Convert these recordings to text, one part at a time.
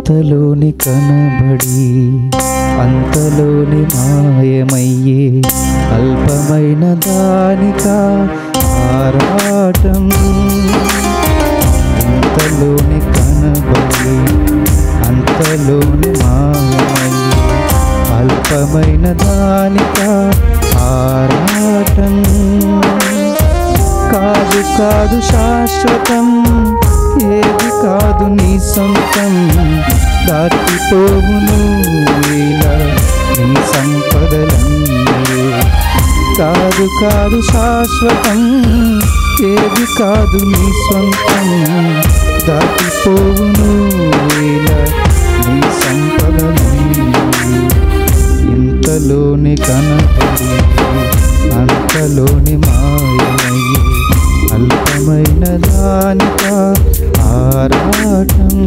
ఇంతలోని కనబడి అంతలోని మాయమయ్యే అల్పమైన దానిక ఆరాటం ఇంతలోని కనబడి అంతలోని మాయమయ్యే అల్పమైన దానిక ఆరాటం కాదు కాదు శాశ్వతం ఏది కాదు నీ సొంతం దాటిపోవును ఇలా నీ సంపదలన్నీ కాదు కాదు శాశ్వతం ఏది కాదు నీ సొంతం దాటిపోవును ఇలా నీ సంపదలన్నీ ఇంతలోని కనపడి అంతలోని మాయమయ్యి అల్పమైన దానిక ఆరాటం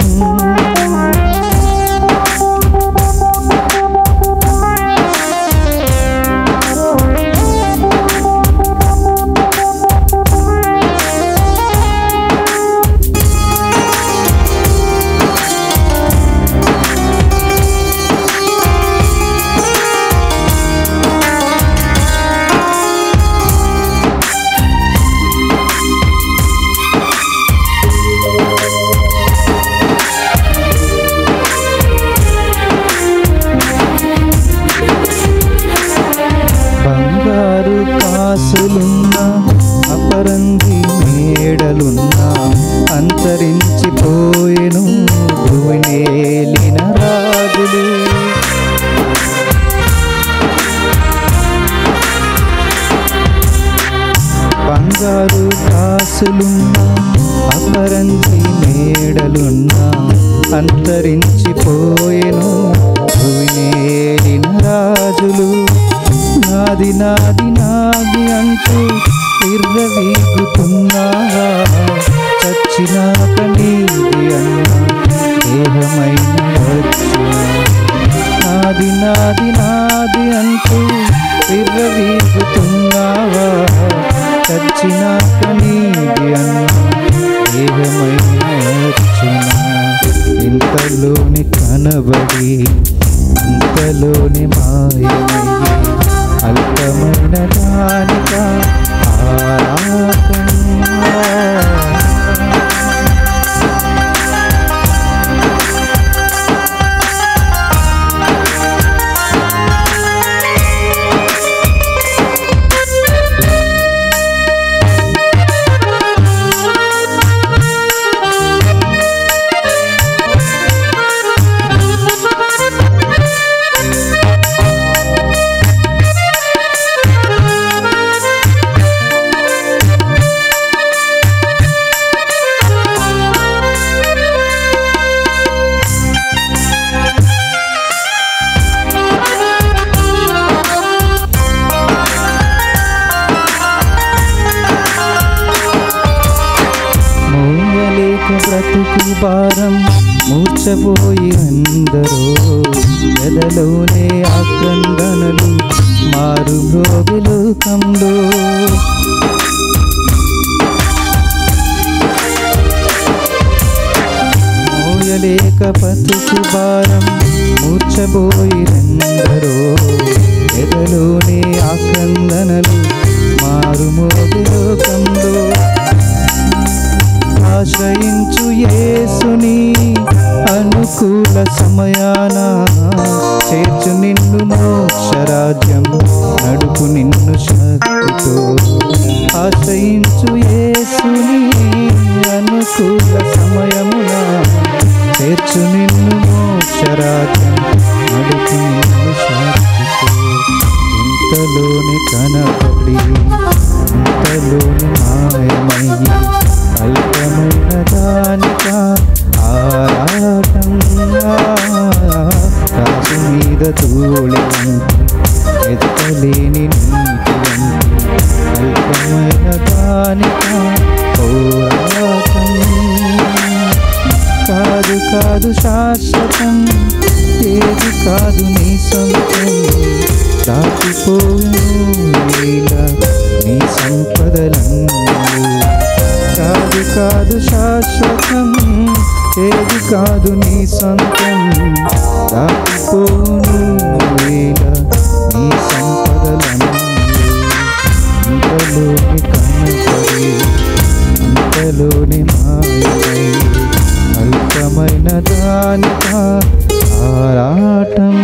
బంగారు కాసులున్నా అపరంగి మేడలున్నా అంతరించిపోయెను భువనేలిన రాజులు బంగారు కాసులున్నా అపరంగి మేడలున్నా అంతరించిపోయెను భువినేలిన రాజులు నాది నాది నాది అంటూ ఇర్రవీగుతున్నావా చచ్చినాక నీది అన్న దేహమైన వచ్చునా నాది నాది నాది అంటూ విర్రవీగుతున్నావా చచ్చినాక నీది అన్న దేహమైన వచ్చునా ఇంతలోని కనబడి ఇంతలోని మాయమయ్యి అల్పమైన దానిక ఆరాటం మోయలేక బ్రతుకు భారం మూర్చపోయి అందరూ ఎదలోనే ఆక్రందనలు మారు లోకంలో మోయలేక బతుకు భారం మూర్చబోయిరందరో ఎదలోనే ఆక్రందనలు మారు లోకంలో ఆశ్రయించు యేసుని అనుకూల సమయాన చేర్చు నిన్ను మోక్షరాజ్యం నడుపు నిన్ను శక్తితో ఆశ్రయించు యేసుని అనుకూల సమయమున చేర్చు నిన్ను మోక్షరాజ్యం నడుపు నిన్ను శక్తితో ఇంతలోని కనబడి ఇంతలోని మాయమయ్యి అల్పమైన దానిక ఆరాటం రాసు మీద ధూళి వంటి ఎత్తలేని నీటి వంటి అల్పమైన దానిక పోరాటం కాదు కాదు శాశ్వతం ఏది కాదు నీ సొంతం దాటిపోను ఇలా నీ సంపదలన్నీ కాదు కాదు శాశ్వతం ఏది కాదు నీ సొంతం దాటిపోను వేళ నీ సంపదలన్నీ అంతలోని కనపడి అంతలోని మాయమై అల్పమైన దానిక ఆరాటం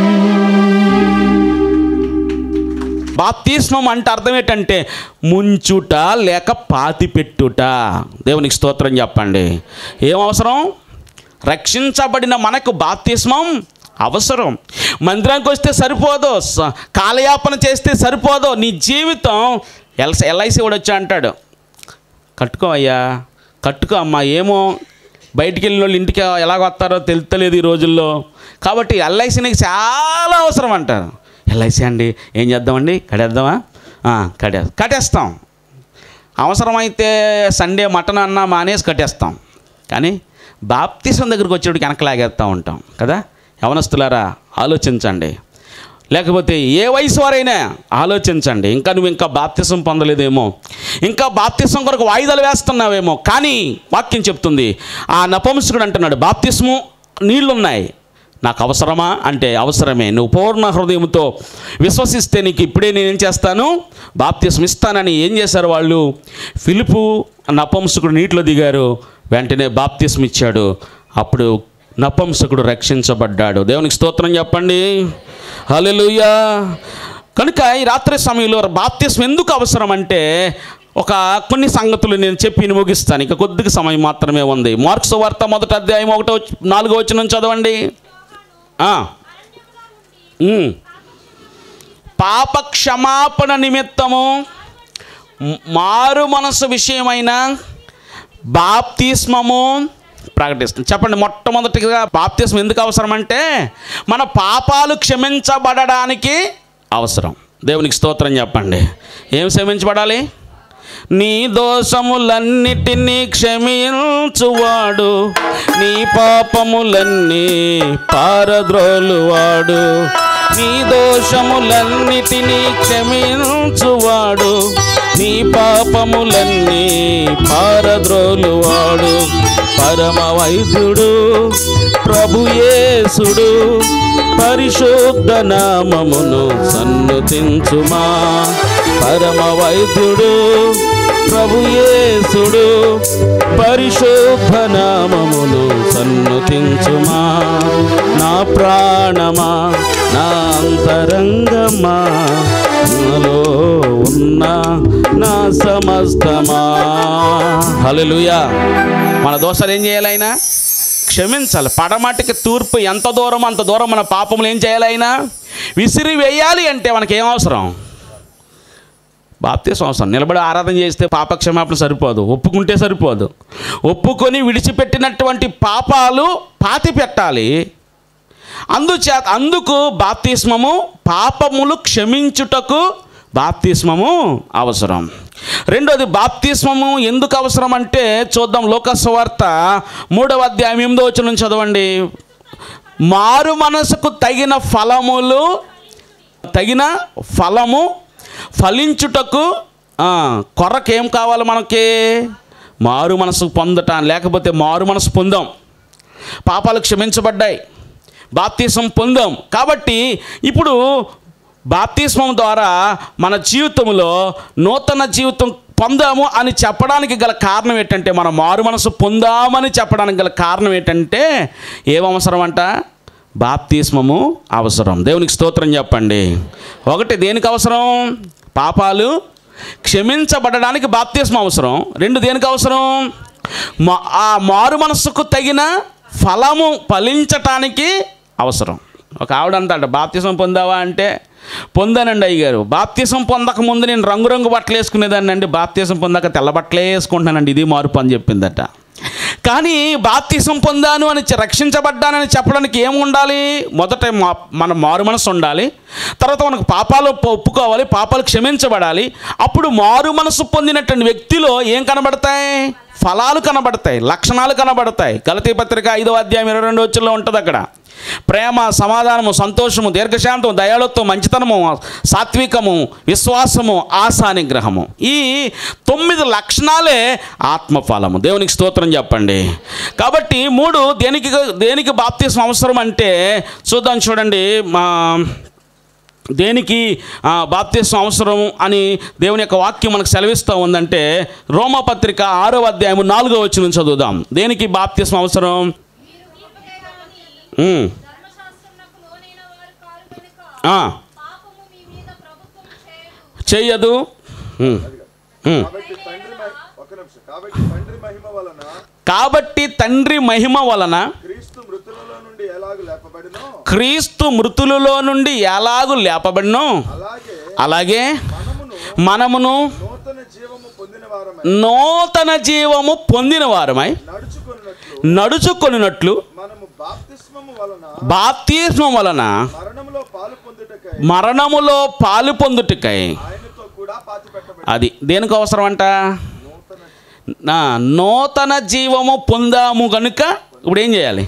బాప్తిస్మం అంటే అర్థం ఏంటంటే ముంచుట లేక పాతి పెట్టుట దేవునికి స్తోత్రం చెప్పండి ఏం అవసరం రక్షించబడిన మనకు బాప్తిస్మం అవసరం మందిరానికి వస్తే సరిపోదు స- కాలయాపన చేస్తే సరిపోదు నీ జీవితం ఎల్స్ ఎల్ఐసి కూడా వచ్చా అంటాడు కట్టుకో అయ్యా కట్టుకో అమ్మా ఏమో బయటికి వెళ్ళిన వాళ్ళు ఇంటికి ఎలాగ వస్తారో తెలుస్తలేదు ఈ రోజుల్లో కాబట్టి ఎల్ఐసి నీకు చాలా అవసరం అంటారు ఎల్ఐసి అండి ఏం చేద్దామండి కడేద్దామా ఆ, కడే కట్టేస్తాం అవసరమైతే సండే మటన్ అన్నా మానేసి కట్టేస్తాం కానీ బాప్తిసం దగ్గరికి వచ్చేటికి వెనక లాగేస్తూ ఉంటాం కదా యవనస్తులారా ఆలోచించండి లేకపోతే ఏ వయసు వారైనా ఆలోచించండి ఇంకా నువ్వు ఇంకా బాప్తిసం పొందలేదేమో ఇంకా బాప్తిసం కొరకు వాయిదాలు వేస్తున్నావేమో కానీ వాక్యం చెప్తుంది ఆ నపంసకుడు అంటున్నాడు బాప్తిస్ము నీళ్లున్నాయి నాకు అవసరమా అంటే అవసరమే నువ్వు పూర్ణ హృదయంతో విశ్వసిస్తే నీకు ఇప్పుడే నేనేం చేస్తాను బాప్తిస్మ ఇస్తానని ఏం చేశారు వాళ్ళు ఫిలిపు నపంసకుడు నీటిలో దిగారు వెంటనే బాప్తిస్మ ఇచ్చాడు అప్పుడు నపంసకుడు రక్షించబడ్డాడు దేవునికి స్తోత్రం చెప్పండి హల్లెలూయా కనుక ఈ రాత్రి సమయంలో బాప్తిస్మ ఎందుకు అవసరం అంటే ఒక కొన్ని సంగతులు నేను చెప్పి ముగిస్తాను ఇక కొద్దిగా సమయం మాత్రమే ఉంది మార్క్స్ వార్త మొదటి అధ్యాయం ఒకటో నాలుగో వచ్చిన చదవండి ఆ. ఉమ్. పాప క్షమాపణ నిమిత్తము మ్- మారు మనసు విషయమైన బాప్తిస్మము ప్రకటిస్తుంది చెప్పండి మొట్టమొదటిగా బాప్తిస్మం ఎందుకు అవసరం అంటే మన పాపాలు క్షమించబడడానికి అవసరం దేవునికి స్తోత్రం చెప్పండి ఏం క్షమించబడాలి నీ దోషములన్నిటినీ క్షమించువాడు నీ పాపములన్నీ పారద్రోలువాడు నీ దోషములన్నిటినీ క్షమించువాడు నీ పాపములన్నీ పారద్రోలువాడు పరమ వైద్యుడు ప్రభుయేసుడు పరిశుద్ధ నామమును సన్నుతించుమా పరమ వైద్యుడు ప్రభుయేసుడు పరిశుద్ధ నామమును సన్నుతించుమా నా ప్రాణమా నా అంతరంగమా నాలో ఉన్న నా సమస్తమా హల్లెలూయా మన దోషాలు ఏం చేయాలి ఆయన క్షమించాలి పడమటికి తూర్పు ఎంత దూరం అంత దూరం మన పాపములు ఏం చేయాలి ఆయన విసిరి వేయాలి అంటే మనకి ఏం అవసరం బాప్తీసం అవసరం నిలబడి ఆరాధన చేస్తే పాప క్షమాపణ సరిపోదు ఒప్పుకుంటే సరిపోదు ఒప్పుకొని విడిచిపెట్టినటువంటి పాపాలు పాతి పెట్టాలి అందుచేత అందుకు బాప్తిస్మము పాపములు క్షమించుటకు బాప్తిస్మము అవసరం రెండోది బాప్తిస్మము ఎందుకు అవసరం అంటే చూద్దాం లోకస్వార్త మూడవ అధ్యాయం ఎనిమిదో వచ్చిన చదవండి మారు మనసుకు తగిన ఫలములు తగిన ఫలము ఫలించుటకు ఆ, కొరకు ఏం కావాలి మనకి మారు మనసు పొందటం లేకపోతే మారు మనసు పొందాం పాపాలు క్షమించబడ్డాయి బాప్తీసం పొందాం కాబట్టి ఇప్పుడు బాప్తిస్మం ద్వారా మన జీవితంలో నూతన జీవితం పొందాము అని చెప్పడానికి గల కారణం ఏంటంటే మన మారు మనసు పొందామని చెప్పడానికి గల కారణం ఏంటంటే ఏం అవసరం అంట బాప్తిస్మము అవసరం దేవునికి స్తోత్రం చెప్పండి ఒకటి దేనికి అవసరం పాపాలు క్షమించబడడానికి బాప్తిస్మం అవసరం రెండు దేనికి అవసరం మా ఆ మారు మనస్సుకు తగిన ఫలము ఫలించటానికి అవసరం ఒక ఆవిడ అంటాడు బాప్తిసం పొందావా అంటే పొందానండి అయ్యగారు బాప్తిసం పొందక ముందు నేను రంగురంగు బట్టలు వేసుకునేదాన్ని అండి బాప్తిసం పొందాక తెల్ల బట్టలే వేసుకుంటున్నానండి ఇది మార్పు అని చెప్పిందట కానీ బాప్తిసం పొందాను అని చె- రక్షించబడ్డానని చెప్పడానికి ఏం ఉండాలి మొదట మా మన మారు మనసు ఉండాలి తర్వాత మనకు పాపాలు ఒప్పు- ఒప్పుకోవాలి పాపాలు క్షమించబడాలి అప్పుడు మారు మనసు పొందినటువంటి వ్యక్తిలో ఏం కనబడతాయి ఫలాలు కనబడతాయి లక్షణాలు కనబడతాయి గలతీ పత్రిక ఐదో అధ్యాయం ఇరవై రెండు వచ్చుల్లో ఉంటుంది అక్కడ ప్రేమ సమాధానము సంతోషము దీర్ఘశాంతం దయాళత్వం మంచితనము సాత్వికము విశ్వాసము ఆశా నిగ్రహము ఈ తొమ్మిది లక్షణాలే ఆత్మఫలము దేవునికి స్తోత్రం చెప్పండి కాబట్టి మూడు దేనికి దేనికి బాప్తీసం అవసరం అంటే చూద్దాం చూడండి మా దేనికి ఆ, బాప్తిస్వం అవసరం అని దేవుని యొక్క వాక్యం మనకు సెలవిస్తూ ఉందంటే రోమపత్రిక ఆరో అధ్యాయము నాలుగో వచ్చిన చదువుదాం దేనికి బాప్తిస్వం అవసరం ఉమ్, ధర్మశాస్త్రమునకు లోనైన వారు కారు గనుక ఆ, పాపము మీ మీద ప్రభుత్వం చేయదు చెయ్యదు ఉమ్, ఉమ్. కాబట్టి తండ్రి మహి- ఒక నిమిషం కాబట్టి తండ్రి మహిమ వలన కాబట్టి తండ్రి మహిమ వలన క్రీస్తు మృతులలో నుండి ఎలాగ లేపబడినో క్రీస్తు మృతులలో నుండి ఎలాగు లేపబడినో అలాగే అలాగే మనమును మనమును నూతన జీవము పొందిన వారమై నూతన జీవము పొందిన వారమై నడుచుకున్నట్లు నడుచుకొనినట్లు మనము బాప్తిస్మము వలన బాప్తిస్మం వలన మరణములో పాలు పొందుటకై మరణములో పాలు పొందుటకై ఆయనతో కూడా పాతి పెట్టబడి అది దేనికి అవసరం అంట నూతన నా నూతన జీవము పొందాము కనుక ఇప్పుడు ఏం చేయాలి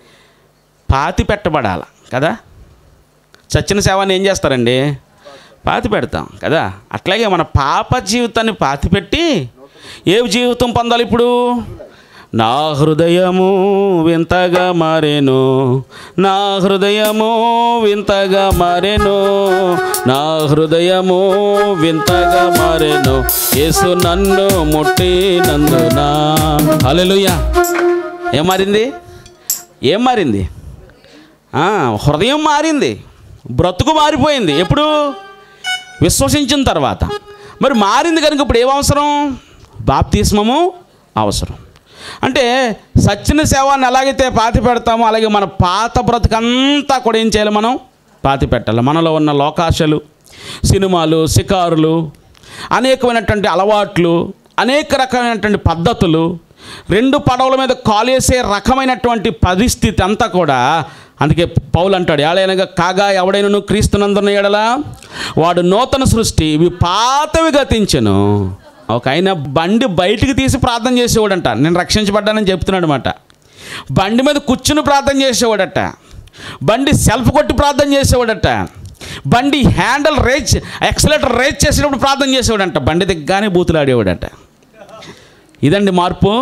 పాతి పెట్టబడాలి కదా చచ్చిన సేవని ఏం చేస్తారండి పాతి పెడతాం కదా అట్లాగే మన పాప జీవితాన్ని పాతి పెట్టి ఏ జీవితం పొందాలి ఇప్పుడు నా హృదయము వింతగా మారేను నా హృదయము వింతగా మారేను నా హృదయము వింతగా మారేను యేసు నన్ను ముట్టినందునా హల్లెలూయా ఏం మారింది ఏం మారింది ఆ, హృదయం మారింది బ్రతుకు మారిపోయింది ఎప్పుడు విశ్వసించిన తర్వాత మరి మారింది కనుక ఇప్పుడు ఏం అవసరం బాప్తిస్మము అవసరం అంటే సచ్చిన సేవాన్ని ఎలాగైతే పాతి పెడతామో అలాగే మన పాత బ్రతుకంతా కూడా ఏం చేయాలి మనం పాతి పెట్టాలి మనలో ఉన్న లోకాశలు సినిమాలు షికారులు అనేకమైనటువంటి అలవాట్లు అనేక రకమైనటువంటి పద్ధతులు రెండు పడవల మీద కాలేసే రకమైనటువంటి పరిస్థితి అంతా కూడా అందుకే పౌలు అంటాడు ఏడైనగా కాగా ఎవడైనను క్రీస్తునందున ఎడలా వాడు నూతన సృష్టి ఇవి పాతవి గతించెను ఒక ఆయన బండి బయటికి తీసి ప్రార్థన చేసేవాడంట నేను రక్షించబడ్డానని చెప్తున్నాడు అనమాట బండి మీద కూర్చుని ప్రార్థన చేసేవాడట బండి సెల్ఫ్ కొట్టి ప్రార్థన చేసేవాడట బండి హ్యాండిల్ రేజ్ ఎక్సలేటర్ రేజ్ చేసేటప్పుడు ప్రార్థన చేసేవాడంట బండి దిగ్గానే బూతులు ఆడేవాడట ఇదండి మార్పు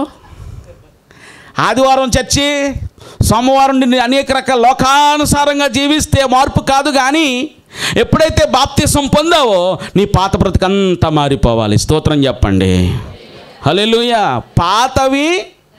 ఆదివారం చర్చి సోమవారం నుండి అనేక రకాల లోకానుసారంగా జీవిస్తే మార్పు కాదు కానీ ఎప్పుడైతే బాప్తిసం పొందావో నీ పాత బ్రతుకంతా మారిపోవాలి స్తోత్రం చెప్పండి హల్లెలూయ పాతవి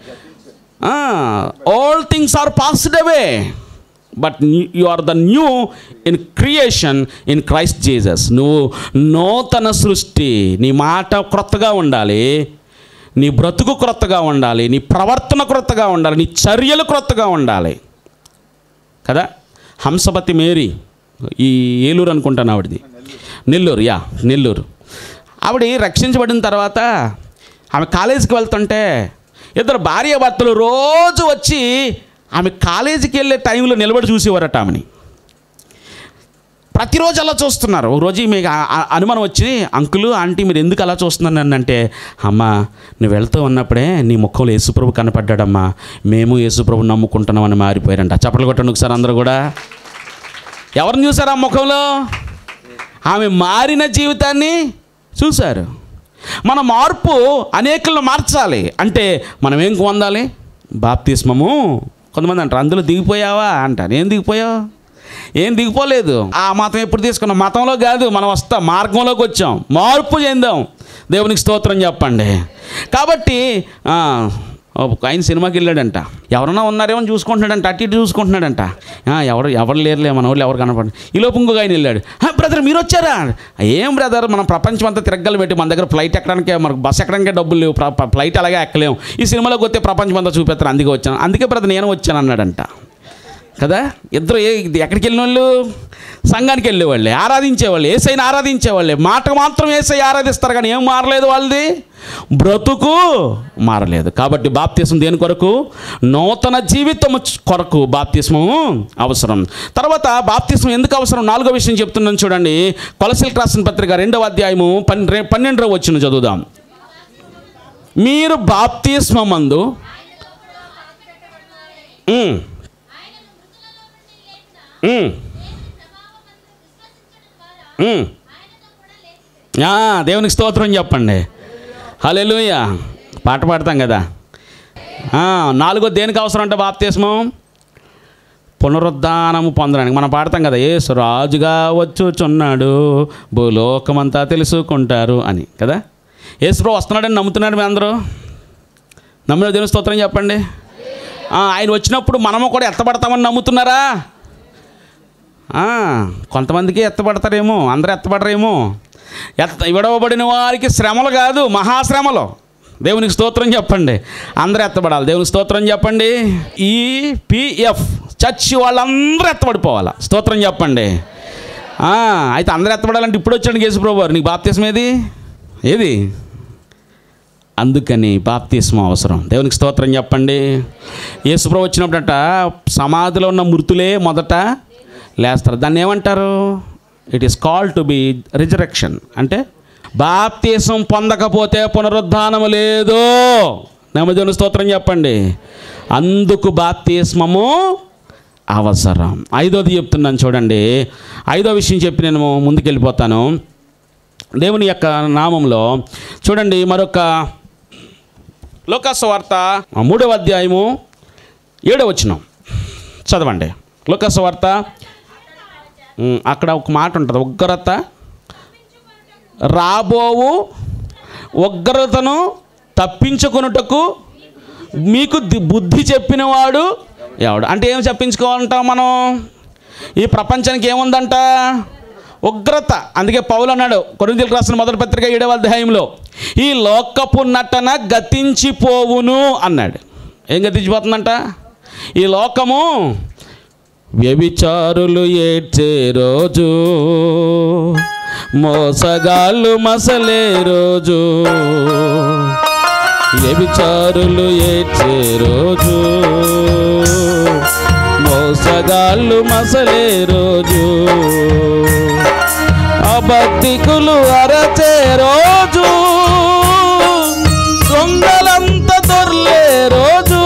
all things are passed away but you are the new in creation in Christ Jesus నువ్వు నూతన సృష్టి నీ మాట క్రొత్తగా ఉండాలి నీ బ్రతుకు క్రొత్తగా ఉండాలి నీ ప్రవర్తన క్రొత్తగా ఉండాలి నీ చర్యలు క్రొత్తగా ఉండాలి కదా హంసపతి మేరీ ఈ ఏలూరు అనుకుంటాను ఆవిడది నెల్లూరు యా నెల్లూరు ఆవిడ రక్షించబడిన తర్వాత ఆమె కాలేజీకి వెళ్తుంటే ఇద్దరు భార్య భర్తలు రోజు వచ్చి ఆమె కాలేజీకి వెళ్ళే టైంలో నిలబడి చూసేవారట ఆమెని ప్రతిరోజు అలా చూస్తున్నారు ఒక రోజు మీకు ఆ- ఆ అనుమానం వచ్చి అంకులు ఆంటీ మీరు ఎందుకు అలా చూస్తున్నారు నన్ను అంటే అమ్మ నువ్వు వెళ్తూ ఉన్నప్పుడే నీ ముఖంలో యేసుప్రభు కనపడ్డాడమ్మా మేము యేసుప్రభు నమ్ముకుంటున్నామని మారిపోయారంట చప్పట్లు కొట్టండి ఒకసారి అందరూ కూడా ఎవరిని చూసారు ఆ ముఖంలో ఆమె మారిన జీవితాన్ని చూశారు మన మార్పు అనేకులను మార్చాలి అంటే మనం ఏం పొందాలి బాప్తిస్మము కొంతమంది అంటారు అందులో దిగిపోయావా అంటారు ఏం దిగిపోయావు ఏం దిగిపోలేదు ఆ మతం ఎప్పుడు తీసుకున్నాం మతంలో కాదు మనం వస్తాం మార్గంలోకి వచ్చాం మార్పు చెందాం దేవునికి స్తోత్రం చెప్పండి కాబట్టి ఆ, ఒక ఆయన సినిమాకి వెళ్ళాడంట ఎవరన్నా ఉన్నారేమో అని చూసుకుంటున్నాడంట అటు ఇటు చూసుకుంటున్నాడంట ఆ, ఎవరు ఎవరు లేరులే మన వాళ్ళు ఎవరు కనపడి ఈ లోపు ఇంకొక ఆయన వెళ్ళాడు బ్రదర్ మీరు వచ్చారా ఏం బ్రదర్ మనం ప్రపంచం అంతా తిరగలు పెట్టి మన దగ్గర ఫ్లైట్ ఎక్కడానికే మనకు బస్ ఎక్కడానికే డబ్బులు లేవు ప్ర- ప్ర- ఫ్లైట్ అలాగే ఎక్కలేము ఈ సినిమాలోకి వస్తే ప్రపంచం అంతా చూపిస్తారు అందుకే వచ్చాను అందుకే బ్రదర్ నేను వచ్చాను అన్నాడంట కదా ఇద్దరు ఏ ఇది ఎక్కడికి వెళ్ళిన వాళ్ళు సంఘానికి వెళ్ళేవాళ్ళే ఆరాధించేవాళ్ళు ఏసైని ఆరాధించేవాళ్ళే మాట మాత్రం ఏసై ఆరాధిస్తారు కానీ ఏం మారలేదు వాళ్ళది బ్రతుకు మారలేదు కాబట్టి బాప్తిసం దేని కొరకు నూతన జీవితం కొరకు బాప్తిస్మము అవసరం తర్వాత బాప్తిస్మం ఎందుకు అవసరం నాలుగో విషయం చెప్తున్నాను చూడండి కొలసిల్ రాసిన పత్రిక రెండవ అధ్యాయము పన్నె పన్నెండవ వచ్చిన చదువుదాం మీరు బాప్తిస్మందు ఉమ్, ఉమ్, ఉమ్. ఆ, దేవునికి స్తోత్రం చెప్పండి హల్లెలూయ పాట పాడతాం కదా ఆ, నాలుగో దేనికి అవసరం అంటే బాప్తిస్మం పునరుద్ధానము పొందడానికి మనం పాడతాం కదా యేసు రాజుగా వచ్చుచున్నాడు భూలోకమంతా తెలుసుకుంటారు అని కదా యేసుప్రభు వస్తున్నాడని నమ్ముతున్నారు మీ అందరూ నమ్మిన దేవుని స్తోత్రం చెప్పండి ఆ, ఆయన వచ్చినప్పుడు మనము కూడా ఎత్తపడతామని నమ్ముతున్నారా ఆ, కొంతమందికి ఎత్తపడతారేమో అందరూ ఎత్తపడరేమో ఎత్త విడవబడిన వారికి శ్రమలు కాదు మహాశ్రమలు దేవునికి స్తోత్రం చెప్పండి అందరూ ఎత్తబడాలి దేవునికి స్తోత్రం చెప్పండి ఈ పిఎఫ్ చర్చి వాళ్ళందరూ ఎత్తబడిపోవాలి స్తోత్రం చెప్పండి ఆ, అయితే అందరూ ఎత్తబడాలంటే ఇప్పుడు వచ్చాడు కేసుప్రభు వారు నీకు బాప్తీసం ఏది ఏది అందుకని బాప్తిస్మం అవసరం దేవునికి స్తోత్రం చెప్పండి యేసుప్రభు వచ్చినప్పుడట సమాధిలో ఉన్న మృతులే మొదట లేస్తారు దాన్ని ఏమంటారు it is call to be resurrection అంటే బాప్తీసం పొందకపోతే పునరుద్ధానం లేదు నెమ్మదిని స్తోత్రం చెప్పండి అందుకు బాప్తిస్మము అవసరం ఐదోది చెప్తున్నాను చూడండి ఐదో విషయం చెప్పి నేను ముందుకెళ్ళిపోతాను దేవుని యొక్క నామంలో చూడండి మరొక లోకాసు వార్త మూడవ అధ్యాయము ఏడవ వచనం చదవండి లోకాసు వార్త ఉమ్, అక్కడ ఒక మాట ఉంటుంది ఉగ్రత రాబోవు ఉగ్రతను తప్పించుకొనుటకు మీకు ది- బుద్ధి చెప్పినవాడు ఎవడు అంటే ఏం చెప్పించుకోవాలంటాం మనం ఈ ప్రపంచానికి ఏముందంట ఉగ్రత అందుకే పౌలు అన్నాడు కొరింథీయులకు రాసిన మొదటి పత్రిక ఏడవ అధ్యాయంలో ఈ లోకపు నటన గతించిపోవును అన్నాడు ఏం గతించిపోతుందంట ఈ లోకము వ్యభిచారులు ఏడ్చే రోజు మోసగాళ్ళు మసలే రోజు వ్యభిచారులు ఏడ్చే రోజు మోసగాళ్ళు మసలే రోజు అబద్ధికులు అరచే రోజు దొంగలంత దొర్లే రోజు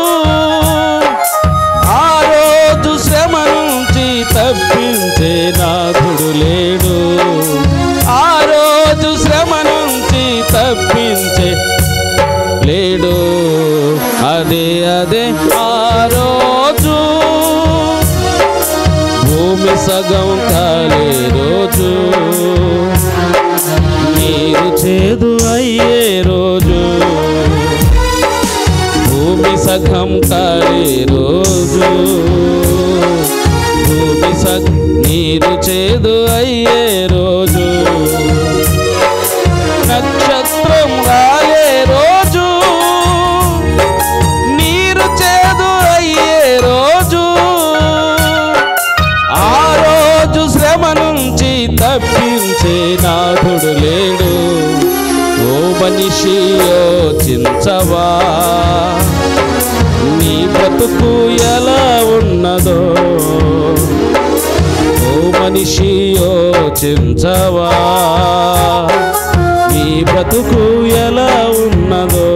ఆ రోజు శ్రమ నుంచి తప్పించే నాథుడు లేడు ఆ రోజు శ్రమ నుంచి తప్పించే లేడు అదే అదే ఆ రోజు భూమి సగం కాలే రోజు నీరు చేదు అయ్యే రోజు భూమి సగం కాలే రోజు భూమి సగ నీరు చేదు అయ్యే రోజు నక్షత్రం రాలే రోజు నీరు చేదు అయ్యే రోజు ఆ రోజు శ్రమ నుంచి తప్పించే నాథుడు లేడు ఓ మనిషి యోచించవా నీ బ్రతుకు ఎలా ఉన్నదో ఓ మనిషి యోచించవా నీ బ్రతుకు ఎలా ఉన్నదో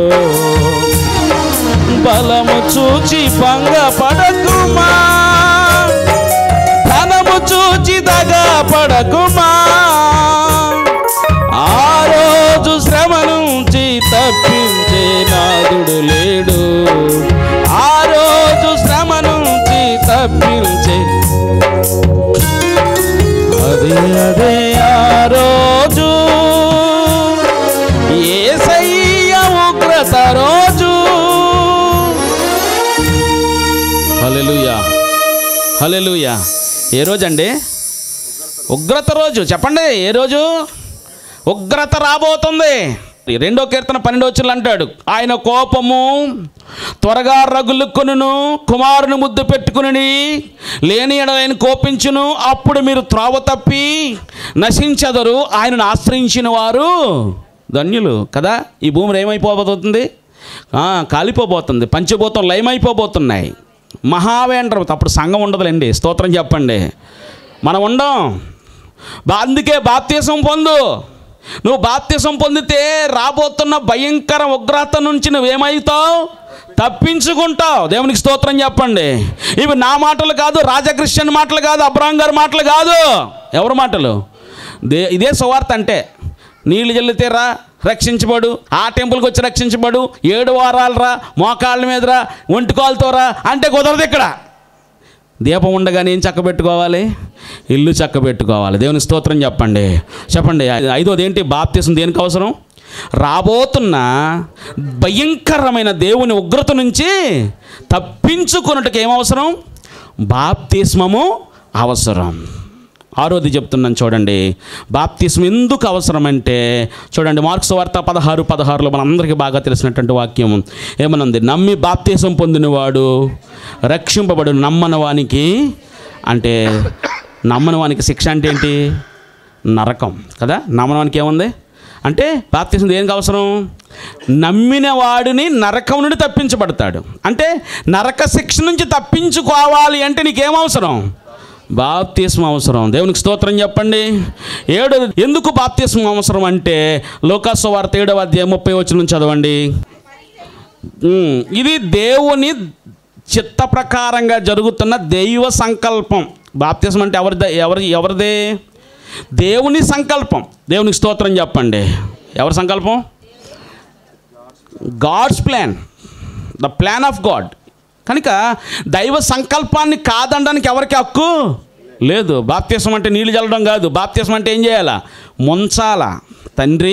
బలము చూచి భంగ పడకుమా ధనము చూచి దగా పడకుమా ఆ రోజు శ్రమ నుంచి తప్పించే నాదుడు లేడు ఆ రోజు శ్రమ నుంచి తప్పించే అదే అదే ఆ రోజు ఏసయ్య ఉగ్రత రోజు హల్లెలూయా హల్లెలూయా ఏ రోజు అండి ఉగ్రత రోజు చెప్పండి ఏ రోజు ఉగ్రత రాబోతుంది ఈ రెండో కీర్తన పన్నెండో వచ్చులు అంటాడు ఆయన కోపము త్వరగా రగులుకొనును కుమారుని ముద్దు పెట్టుకుని లేని ఎడలైన కోపించును అప్పుడు మీరు త్రోవ తప్పి నశించదరు ఆయనను ఆశ్రయించిన వారు ధన్యులు కదా ఈ భూమి ఏమైపోబోతుంది ఆ, కాలిపోబోతుంది పంచభూతం లయమైపోబోతున్నాయి మహావేండ్రం అప్పుడు సంఘం ఉండదులేండి స్తోత్రం చెప్పండి మనం ఉండం బా అందుకే బాప్తీసం పొందు నువ్వు బాప్తిసం పొందితే రాబోతున్న భయంకర ఉగ్రత నుంచి నువ్వేమవుతావు తప్పించుకుంటావు దేవునికి స్తోత్రం చెప్పండి ఇవి నా మాటలు కాదు రాజక్రిస్టియన్ మాటలు కాదు అబ్రాహం గారి మాటలు కాదు ఎవరి మాటలు దే ఇదే సువార్త అంటే నీళ్ళు జల్లితే రా రక్షించబడు ఆ టెంపుల్కి వచ్చి రక్షించబడు ఏడు వారాలు రా మోకాళ్ళ మీద రా ఒంటికాలతో రా అంటే కుదరదు ఇక్కడ దీపం ఉండగానే ఏం చక్క పెట్టుకోవాలి ఇల్లు చక్క పెట్టుకోవాలి దేవుని స్తోత్రం చెప్పండి చెప్పండి ఐదోది ఏంటి బాప్తీసం దేనికి అవసరం రాబోతున్న భయంకరమైన దేవుని ఉగ్రత నుంచి తప్పించుకున్నట్టుకు ఏమవసరం బాప్తిస్మము అవసరం ఆరోది చెప్తున్నాను చూడండి బాప్తిస్మ ఎందుకు అవసరమంటే చూడండి మార్క్స్ వార్త పదహారు పదహారులో మనందరికీ బాగా తెలిసినటువంటి వాక్యం ఏమనుంది నమ్మి బాప్తీసం పొందినవాడు రక్షింపబడు నమ్మని వానికి అంటే నమ్మని వానికి శిక్ష అంటే ఏంటి నరకం కదా నమ్మని వానికి ఏముంది అంటే బాప్తీసం దేనికి అవసరం నమ్మిన వాడిని నరకం నుండి తప్పించబడతాడు అంటే నరక శిక్ష నుంచి తప్పించుకోవాలి అంటే నీకేం అవసరం బాప్తిస్మ అవసరం దేవునికి స్తోత్రం చెప్పండి ఏడు ఎందుకు బాప్తిస్మ అవసరం అంటే లోకాసు వార్త ఏడవ అధ్యాయం ముప్పై వచ్చిన నుంచి చదవండి ఉమ్, ఇది దేవుని చిత్త ప్రకారంగా జరుగుతున్న దైవ సంకల్పం బాప్తిస్మ అంటే ఎవరిదే ఎవరి ఎవరిదే దేవుని సంకల్పం దేవునికి స్తోత్రం చెప్పండి ఎవరి సంకల్పం God's plan the plan of God కనుక దైవ సంకల్పాన్ని కాదనడానికి ఎవరికి హక్కు లేదు బాప్తీసం అంటే నీళ్ళు చల్లడం కాదు బాప్తీసం అంటే ఏం చేయాలా ముంచాలా తండ్రి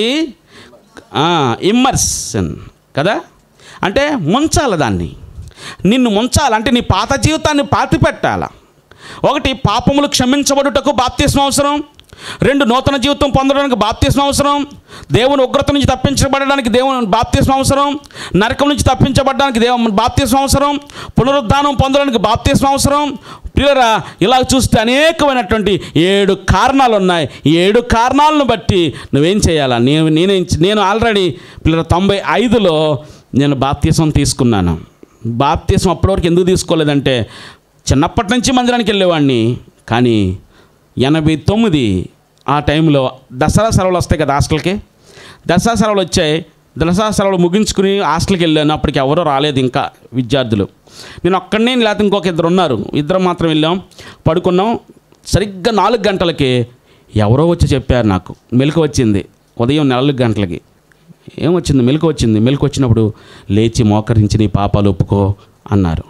ఇమ్మర్సన్ కదా అంటే ముంచాల దాన్ని నిన్ను ముంచాలంటే నీ పాత జీవితాన్ని పాతి పెట్టాలా ఒకటి పాపములు క్షమించబడుటకు బాప్తీసం అవసరం రెండు నూతన జీవితం పొందడానికి బాప్తీసం అవసరం దేవుని ఉగ్రత నుంచి తప్పించబడడానికి దేవుని బాప్తీసం అవసరం నరకం నుంచి తప్పించబడడానికి దేవుని బాప్తీసం అవసరం పునరుద్ధానం పొందడానికి బాప్తీసం అవసరం ప్రియులరా ఇలా చూస్తే అనేకమైనటువంటి ఏడు కారణాలు ఉన్నాయి ఈ ఏడు కారణాలను బట్టి నువ్వేం చేయాలా నేను నేను నేను ఆల్రెడీ పిల్లల తొంభై ఐదులో నేను బాప్తీసం తీసుకున్నాను బాప్తీసం అప్పటివరకు ఎందుకు తీసుకోలేదంటే చిన్నప్పటి నుంచి మందిరానికి వెళ్ళేవాడిని కానీ ఎనభై తొమ్మిది ఆ టైంలో దసరా సెలవులు వస్తాయి కదా హాస్టల్కి దసరా సెలవులు వచ్చాయి దసరా సెలవులు ముగించుకుని హాస్టల్కి వెళ్ళాను అప్పటికి ఎవరూ రాలేదు ఇంకా విద్యార్థులు నేను ఒక్కడనే లేకపోతే ఇంకొక ఇద్దరు ఉన్నారు ఇద్దరు మాత్రం వెళ్ళాం పడుకున్నాం సరిగ్గా నాలుగు గంటలకి ఎవరో వచ్చి చెప్పారు నాకు మెలకు వచ్చింది ఉదయం నాలుగు గంటలకి ఏం వచ్చింది మెలకు వచ్చింది మెలకు వచ్చినప్పుడు లేచి మోకరించి నీ పాపాలు ఒప్పుకో అన్నారు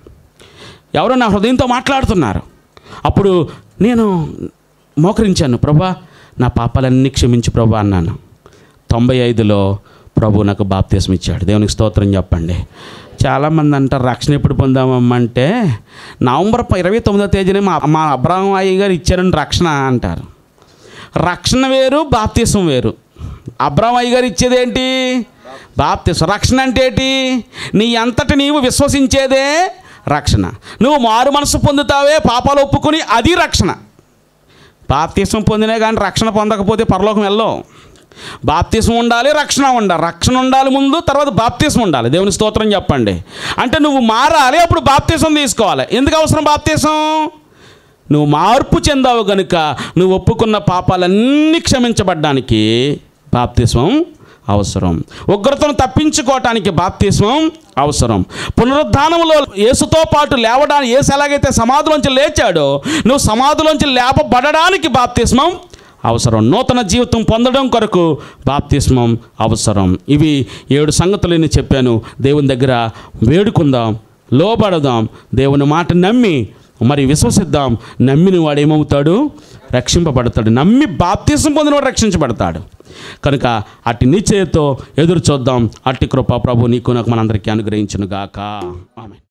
ఎవరో నా హృదయంతో మాట్లాడుతున్నారు అప్పుడు నేను మోకరించాను ప్రభా నా పాపాలన్నీ క్షమించు ప్రభా అన్నాను తొంభై ఐదులో ప్రభు నాకు బాప్తీసం ఇచ్చాడు దేవునికి స్తోత్రం చెప్పండి చాలామంది అంటారు రక్షణ ఎప్పుడు పొందామమ్మా అంటే నవంబర్ ప- ఇరవై తొమ్మిదో తేదీనే మా మా అబ్రాహం అయ్య గారు ఇచ్చారని రక్షణ అంటారు రక్షణ వేరు బాప్తీసం వేరు అబ్రాహం అయ్య గారు ఇచ్చేది ఏంటి బాప్తీసం రక్షణ అంటే ఏంటి నీ అంతటి నీవు విశ్వసించేదే రక్షణ నువ్వు మారు మనసు పొందుతావే పాపాలు ఒప్పుకొని అది రక్షణ బాప్తీసం పొందినా కానీ రక్షణ పొందకపోతే పరలోకం వెళ్ళవు బాప్తీసం ఉండాలి రక్షణ ఉండాలి రక్షణ ఉండాలి ముందు తర్వాత బాప్తీసం ఉండాలి దేవుని స్తోత్రం చెప్పండి అంటే నువ్వు మారాలి అప్పుడు బాప్తీసం తీసుకోవాలి ఎందుకు అవసరం బాప్తీసం నువ్వు మార్పు చెందావు గనుక నువ్వు ఒప్పుకున్న పాపాలన్నీ క్షమించబడ్డానికి బాప్తిస్మం అవసరం ఉగ్రతను తప్పించుకోవటానికి బాప్తిస్మం అవసరం పునరుద్ధానంలో యేసుతో పాటు లేవడానికి యేసు ఎలాగైతే సమాధిలోంచి లేచాడో నువ్వు సమాధిలోంచి లేపబడడానికి బాప్తిస్మం అవసరం నూతన జీవితం పొందడం కొరకు బాప్తిస్మం అవసరం ఇవి ఏడు సంగతులు నేను చెప్పాను దేవుని దగ్గర వేడుకుందాం లోబడదాం దేవుని మాట నమ్మి మరి విశ్వసిద్దాం నమ్మిన వాడు ఏమవుతాడు రక్షింపబడతాడు నమ్మి బాప్తీసం పొందినవాడు రక్షించబడతాడు కనుక అట్టి నిశ్చయతో ఎదురు చూద్దాం అట్టి కృప ప్రభు నీకు నాకు మనందరికీ అనుగ్రహించును గాక ఆమె